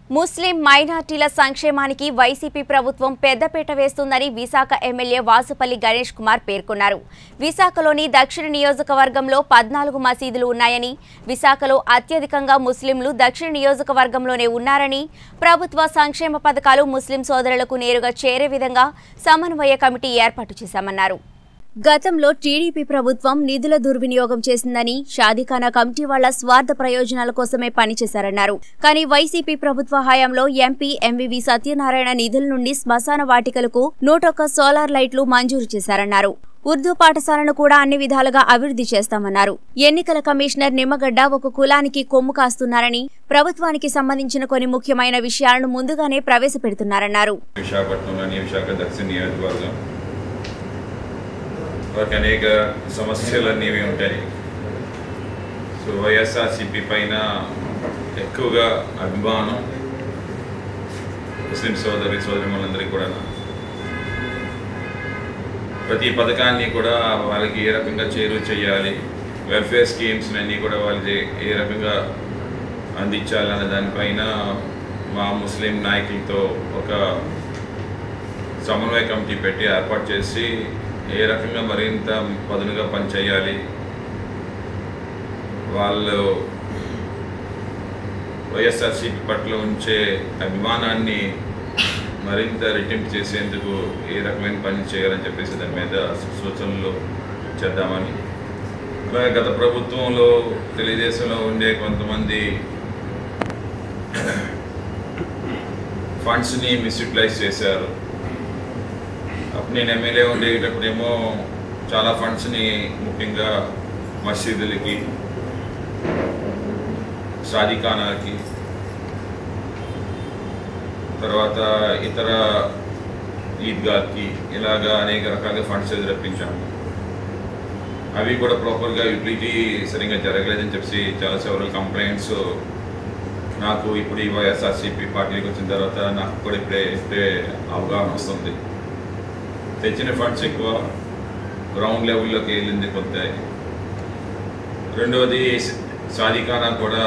ముస్లిం మైనార్టీల సంక్షేమానికి వైసీపీ ప్రభుత్వం పెద్దపీట వేస్తుందని విశాఖ ఎమ్మెల్యే వాసుపల్లి గణేష్ కుమార్ పేర్కొన్నారు విశాఖలోని దక్షిణ నియోజకవర్గంలో పద్నాలుగు మసీదులు ఉన్నాయని విశాఖలో అత్యధికంగా ముస్లింలు దక్షిణ నియోజకవర్గంలోనే ఉన్నారని ప్రభుత్వ సంక్షేమ పథకాలు ముస్లిం సోదరులకు నేరుగా చేరే విధంగా సమన్వయ కమిటీ ఏర్పాటు చేశామన్నారు గతంలో టీడీపీ ప్రభుత్వం నిధుల దుర్వినియోగం చేసిందని షాదీఖానా కమిటీ వాళ్ల స్వార్థ ప్రయోజనాల కోసమే పనిచేశారన్నారు కానీ వైసీపీ ప్రభుత్వ హయాంలో ఎంపీ ఎంవివి సత్యనారాయణ నిధుల నుండి శ్మశాన వాటికలకు నూటొక్క సోలార్ లైట్లు మంజూరు చేశారన్నారు ఉర్దూ పాఠశాలను కూడా అన్ని విధాలుగా అభివృద్ధి చేస్తామన్నారు ఎన్నికల కమిషనర్ నిమ్మగడ్డ ఒక కులానికి కొమ్ము కాస్తున్నారని ప్రభుత్వానికి సంబంధించిన కొన్ని ముఖ్యమైన విషయాలను ముందుగానే ప్రవేశపెడుతున్నారన్నారు విశాఖపట్నంలోని విశాఖ దక్షిణ నియోజకవర్గం వారికి అనేక సమస్యలు అనేవి ఉంటాయి సో వైఎస్ఆర్సిపి పైన ఎక్కువగా అభిమానం ముస్లిం సోదరి సోదరిమలందరికీ కూడా ప్రతి పథకాన్ని కూడా వాళ్ళకి ఏ రకంగా చేరువ చేయాలి వెల్ఫేర్ స్కీమ్స్ అన్నీ కూడా వాళ్ళకి ఏ రకంగా అందించాలన్న దానిపైన మా ముస్లిం నాయకులతో ఒక సమన్వయ కమిటీ పెట్టి ఏర్పాటు చేసి ఏ రకంగా మరింత పదునుగా పనిచేయాలి వాళ్ళు వైఎస్ఆర్సీపీ పట్ల ఉంచే అభిమానాన్ని మరింత రెట్టింపు చేసేందుకు ఏ రకమైన పని చేయాలని చెప్పేసి దాని మీద సూచనలు చేద్దామని అలాగే గత ప్రభుత్వంలో తెలుగుదేశంలో ఉండే కొంతమంది ఫండ్స్ని మిస్యూటిలైజ్ చేశారు అప్పుడు నేను ఎమ్మెల్యే ఉండేటప్పుడేమో చాలా ఫండ్స్ని ముఖ్యంగా మసీదులకి షాదీఖానాకి తర్వాత ఇతర ఈద్గాకి ఇలాగా అనేక రకాల ఫండ్స్ రప్పించాము అవి కూడా ప్రాపర్గా యూటిలిటీ సరిగ్గా జరగలేదని చెప్పి చాలా సెవరల్ కంప్లైంట్స్ నాకు ఇప్పుడు ఈ వైఎస్ఆర్సీపీ పార్టీకి వచ్చిన తర్వాత నాకు కూడా ఇప్పుడే ఇప్పుడే అవగాహన వస్తుంది తెచ్చిన ఫండ్స్ ఎక్కువ గ్రౌండ్ లెవెల్లోకి వెళ్ళింది కొంత రెండవది షాదీఖానా కూడా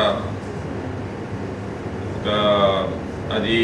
ఒక అది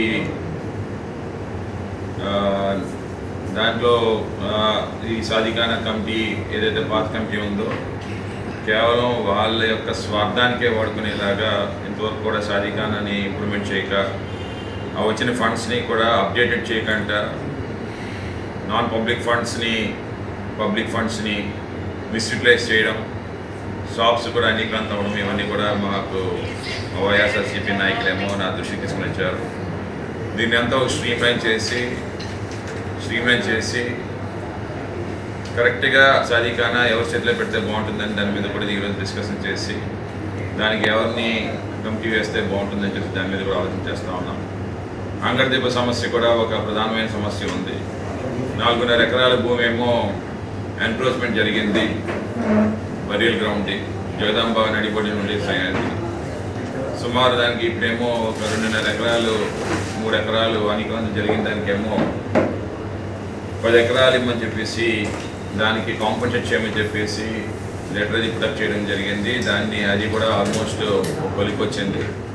ఆ, దాంట్లో ఆ, ఈ షాదీఖానా కమిటీ ఏదైతే పాత కమిటీ ఉందో కేవలం వాళ్ళ యొక్క స్వార్థానికే వాడుకునేలాగా ఇంతవరకు కూడా షాదీఖానాని ఇంప్రూవ్మెంట్ చేయక ఆ వచ్చిన ఫండ్స్ని కూడా అప్డేటెడ్ చేయకుండా నాన్ పబ్లిక్ ఫండ్స్ని పబ్లిక్ ఫండ్స్ని మిస్యూటిలైజ్ చేయడం షాప్స్ కూడా అన్నిక్రాంతం అవ్వడం ఇవన్నీ కూడా మాకు మా వైఎస్ఆర్సీపీ నాయకులేమో నా దృష్టికి తీసుకుని వచ్చారు దీన్ని అంతా ఒక స్ట్రీమ్ లైన్ చేసి స్ట్రీమ్ లైన్ చేసి కరెక్ట్గా సాధికానా ఎవరి చేతిలో పెడితే బాగుంటుందని దాని మీద కూడా ఈరోజు డిస్కషన్ చేసి దానికి ఎవరిని కమిటీ వేస్తే బాగుంటుందని చెప్పి దాని మీద కూడా ఆలోచన చేస్తూ ఉన్నాం అంగడిదీప సమస్య కూడా ఒక ప్రధానమైన సమస్య ఉంది నాలుగున్నర ఎకరాల భూమి ఏమో ఎన్క్రోచ్మెంట్ జరిగింది బరియల్ గ్రౌండ్ జగదాంబ నడిబడి నుండి సాయంత్రం సుమారు దానికి ఇప్పుడేమో ఒక రెండున్నర ఎకరాలు మూడు ఎకరాలు అనికంత జరిగిన దానికేమో పది ఎకరాలు ఇమ్మని చెప్పేసి దానికి కాంపన్సేట్ చేయమని చెప్పేసి లెటర్ అది ప్రొడక్ట్ చేయడం జరిగింది దాన్ని అది కూడా ఆల్మోస్ట్ కొలికి వచ్చింది